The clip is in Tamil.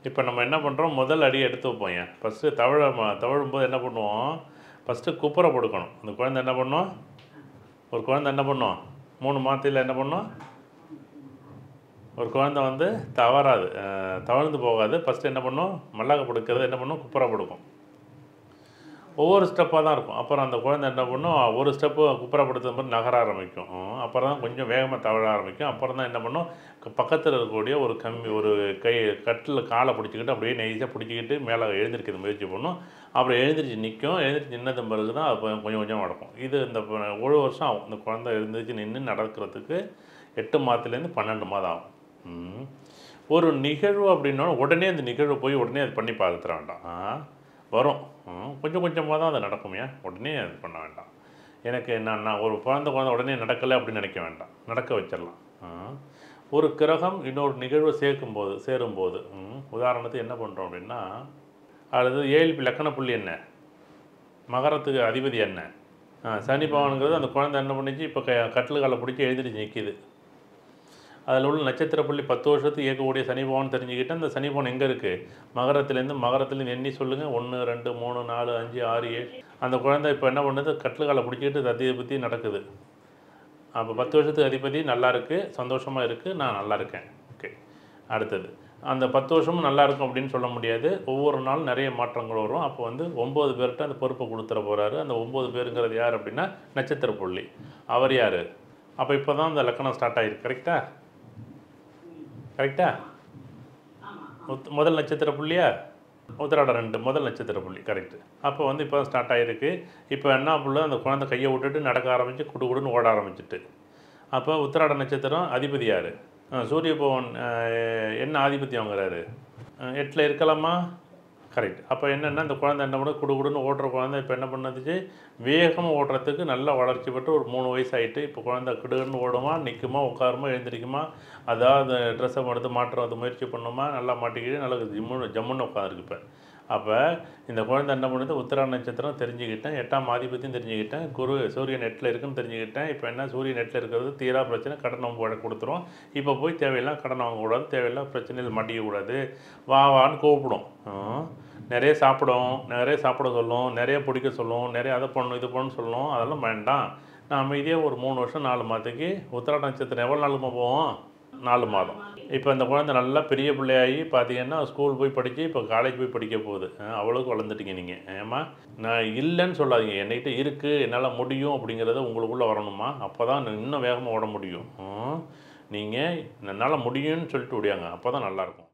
இப்போ நம்ம என்ன பண்ணுறோம் முதல் அடி எடுத்து வைப்போம் ஏன் ஃபஸ்ட்டு தவழ ம- தவழும்போது என்ன பண்ணுவோம் ஃபஸ்ட்டு குப்புற படுக்கணும் அந்த குழந்தை என்ன பண்ணும் ஒரு குழந்தை என்ன பண்ணும் மூணு மாதத்தில் என்ன பண்ணும் ஒரு குழந்தை வந்து தவறாது அஹ், தவழ்ந்து போகாது ஃபஸ்ட்டு என்ன பண்ணும் மல்லாக்க படுக்கிறது என்ன பண்ணும் குப்புற படுக்கும் ஒவ்வொரு ஸ்டெப்பாக தான் இருக்கும் அப்புறம் அந்த குழந்தை என்ன பண்ணும் ஒரு ஸ்டெப்பு குப்புறப்படுத்துற மாதிரி நகர ஆரம்பிக்கும் ம், அப்புறம் தான் கொஞ்சம் வேகமாக தவழ ஆரம்பிக்கும் அப்புறம் தான் என்ன பண்ணும் பக்கத்தில் இருக்கக்கூடிய ஒரு கம்பி ஒரு கை கட்டில் காலை பிடிச்சிக்கிட்டு அப்படியே நெய்ஸாக பிடிச்சிக்கிட்டு மேலே எழுந்திருக்கிறது முயற்சி பண்ணும் அப்புறம் எழுந்திரிச்சு நிற்கும் எழுந்திரிச்சு நின்னது பிறகு தான் அது கொஞ்சம் கொஞ்சம் நடக்கும் இது இந்த ப- ஒரு வருஷம் ஆகும் இந்த குழந்தை எழுந்திரிச்சு நின்று நடக்கிறதுக்கு எட்டு மாதத்துலேருந்து பன்னெண்டு மாதம் ஆகும் ம். ஒரு நிகழ்வு அப்படின்னா உடனே அந்த நிகழ்வு போய் உடனே அது பண்ணி பார்த்துட வேண்டாம் ஆ, வரும் ம், கொஞ்சம் கொஞ்சமாக தான் அது நடக்கும் ஏன் உடனே அது பண்ண வேண்டாம் எனக்கு நான் நான் ஒரு குழந்தை குழந்தை உடனே நடக்கலை அப்படின்னு நினைக்க வேண்டாம் நடக்க வச்சிடலாம் ஆ. ஒரு கிரகம் இன்னொரு நிகழ்வு சேர்க்கும்போது சேரும்போது ம், உதாரணத்துக்கு என்ன பண்ணுறோம் அப்படின்னா அல்லது ஏழு லக்கண புள்ளி என்ன மகரத்துக்கு அதிபதி என்ன ஆ, சனி பவனுங்கிறது அந்த குழந்தை என்ன பண்ணிச்சு இப்போ க கட்டில் காலை பிடிச்சி எழுந்திரிச்சு நிற்கிது அதில் உள்ள நட்சத்திர புள்ளி பத்து வருஷத்துக்கு இயக்கக்கூடிய சனி பவன் தெரிஞ்சுக்கிட்டு அந்த சனி பவன் எங்கே இருக்குது மகரத்துலேருந்து மகரத்துலேருந்து எண்ணி சொல்லுங்கள் ஒன்று ரெண்டு மூணு நாலு அஞ்சு ஆறு ஏழு அந்த குழந்தை இப்போ என்ன பண்ணுது கட்டில் காலை பிடிச்சிக்கிட்டு அதியை பற்றி நடக்குது அப்போ பத்து வருஷத்துக்கு அதிபதி நல்லா இருக்குது சந்தோஷமாக இருக்குது நான் நல்லா இருக்கேன் ஓகே அடுத்தது அந்த பத்து வருஷமும் நல்லா இருக்கும் அப்படின்னு சொல்ல முடியாது ஒவ்வொரு நாளும் நிறைய மாற்றங்கள் வரும் அப்போ வந்து ஒம்பது பேர்கிட்ட அந்த பொறுப்பை கொடுத்துட போகிறாரு அந்த ஒம்பது பேருங்கிறது யார் அப்படின்னா நட்சத்திர புள்ளி அவர் யார் அப்போ இப்போ தான் அந்த லக்கணம் ஸ்டார்ட் ஆகிருக்கு கரெக்டா கரெக்டா உத்- முதல் நட்சத்திர புள்ளியா உத்திராடம் ரெண்டு முதல் நட்சத்திர புள்ளி கரெக்ட் அப்போ வந்து இப்போ ஸ்டார்ட் ஆகிருக்கு இப்போ என்ன புள்ள அந்த குழந்தை கையை விட்டுட்டு நடக்க ஆரம்பித்து குடு குடுன்னு ஓட ஆரம்பிச்சிட்டு அப்போ உத்திராட நட்சத்திரம் அதிபதி யார் சூரிய பவன் அஹ், என்ன ஆதிபத்தியம் வாங்குறாரு எட்டில் இருக்கலாமா கரெக்ட் அப்போ என்னென்னா அந்த குழந்தை என்ன பண்ணுது குடு குடுன்னு ஓடுற குழந்தை இப்போ என்ன பண்ணுச்சு வேகமாக ஓடுறதுக்கு நல்ல வளர்ச்சி பெற்று ஒரு மூணு வயசு ஆகிட்டு இப்போ குழந்தை கிடுன்னு ஓடுமா நிற்குமா உட்காருமா எழுந்திரிக்குமா அதாவது ட்ரெஸ்ஸை எடுத்து மாட்டுறது முயற்சி பண்ணுமா நல்லா மாட்டிக்கிட்டு நல்லா ஜிம்முன்னு ஜம்முன்னு உட்காந்துருக்கு இப்போ அப்போ இந்த குழந்தை என்ன பண்ணுது உத்திரா நட்சத்திரம் தெரிஞ்சுக்கிட்டேன் எட்டாம் ஆதிபத்தியம் தெரிஞ்சுக்கிட்டேன் குரு சூரியன் நெட்டில் இருக்குன்னு தெரிஞ்சுக்கிட்டேன் இப்போ என்ன சூரியன் நெட்டில் இருக்கிறது தீரா பிரச்சனை கடன் நம்ம கொடுத்துரும் இப்போ போய் தேவையில்லாம் கடன் வாங்கக்கூடாது தேவையில்லாம் பிரச்சனையில் மாட்டிக்கக்கூடாது வா வான்னு கூப்பிடும் ம். நிறைய சாப்பிடும் நிறைய சாப்பிட சொல்லும் நிறைய பிடிக்க சொல்லும் நிறைய அதை பண்ணணும் இது பண்ணணும் சொல்லும் அதெல்லாம் வேண்டாம் நான் அமைதியாக ஒரு மூணு வருஷம் நாலு மாதத்துக்கு உத்திரா நட்சத்திரம் எவ்வளோ நாளுமா போவோம் நாலு மாதம் இப்போ இந்த குழந்தை நல்லா பெரிய பிள்ளையாகி பார்த்தீங்கன்னா ஸ்கூல் போய் படித்து இப்போ காலேஜ் போய் படிக்க போகுது அஹ் அவ்வளோக்கு வளர்ந்துட்டீங்க நீங்கள் ஏமா நான் இல்லைன்னு சொல்லாதீங்க என்கிட்ட இருக்குது என்னால் முடியும் அப்படிங்கிறத உங்களுக்குள்ளே வரணுமா அப்போ தான் இன்னும் வேகமாக ஓட முடியும் நீங்கள் என்னால் முடியும்னு சொல்லிட்டு ஓடியாங்க அப்போ தான் நல்லாயிருக்கும்